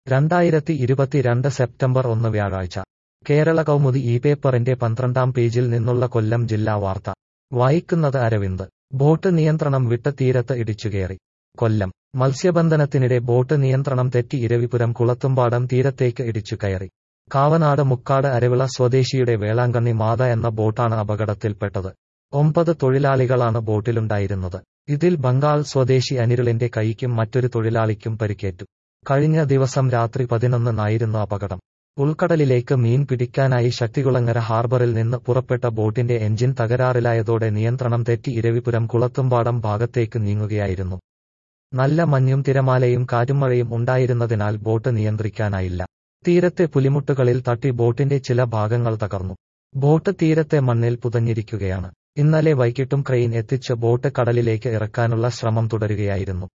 രണ്ടായിരത്തി ഇരുപത്തിരണ്ട് സെപ്റ്റംബർ ഒന്ന് വ്യാഴാഴ്ച കേരള കൗമുദി ഈ പേപ്പറിന്റെ പന്ത്രണ്ടാം പേജിൽ നിന്നുള്ള കൊല്ലം ജില്ലാ വാർത്ത വായിക്കുന്നത് അരവിന്ദ് ബോട്ട് നിയന്ത്രണം വിട്ട് തീരത്ത് ഇടിച്ചുകയറി കൊല്ലം മത്സ്യബന്ധനത്തിനിടെ ബോട്ട് നിയന്ത്രണം തെറ്റി ഇരവിപുരം കുളത്തുംപാടം തീരത്തേക്ക് ഇടിച്ചു കയറി കാവനാട് മുക്കാട് അരവിള സ്വദേശിയുടെ വേളാങ്കണ്ണി മാത എന്ന ബോട്ടാണ് അപകടത്തിൽപ്പെട്ടത് ഒമ്പത് തൊഴിലാളികളാണ് ബോട്ടിലുണ്ടായിരുന്നത് ഇതിൽ ബംഗാൾ സ്വദേശി അനിരുളിന്റെ കൈക്കും മറ്റൊരു തൊഴിലാളിക്കും പരിക്കേറ്റു കഴിഞ്ഞ ദിവസം രാത്രി പതിനൊന്നിനായിരുന്നു അപകടം ഉൾക്കടലിലേക്ക് മീൻ പിടിക്കാനായി ശക്തികുളങ്ങര ഹാർബറിൽ നിന്ന് പുറപ്പെട്ട ബോട്ടിന്റെ എഞ്ചിൻ തകരാറിലായതോടെ നിയന്ത്രണം തെറ്റി ഇരവിപുരം കുളത്തുംപാടം ഭാഗത്തേക്ക് നീങ്ങുകയായിരുന്നു നല്ല മഞ്ഞും തിരമാലയും കാറ്റുമഴയും ഉണ്ടായിരുന്നതിനാൽ ബോട്ട് നിയന്ത്രിക്കാനായില്ല തീരത്തെ പുലിമുട്ടുകളിൽ തട്ടി ബോട്ടിന്റെ ചില ഭാഗങ്ങൾ തകർന്നു ബോട്ട് തീരത്തെ മണ്ണിൽ പുതഞ്ഞിരിക്കുകയാണ് ഇന്നലെ വൈകിട്ടും ക്രെയിൻ എത്തിച്ച് ബോട്ട് കടലിലേക്ക് ഇറക്കാനുള്ള ശ്രമം തുടരുകയായിരുന്നു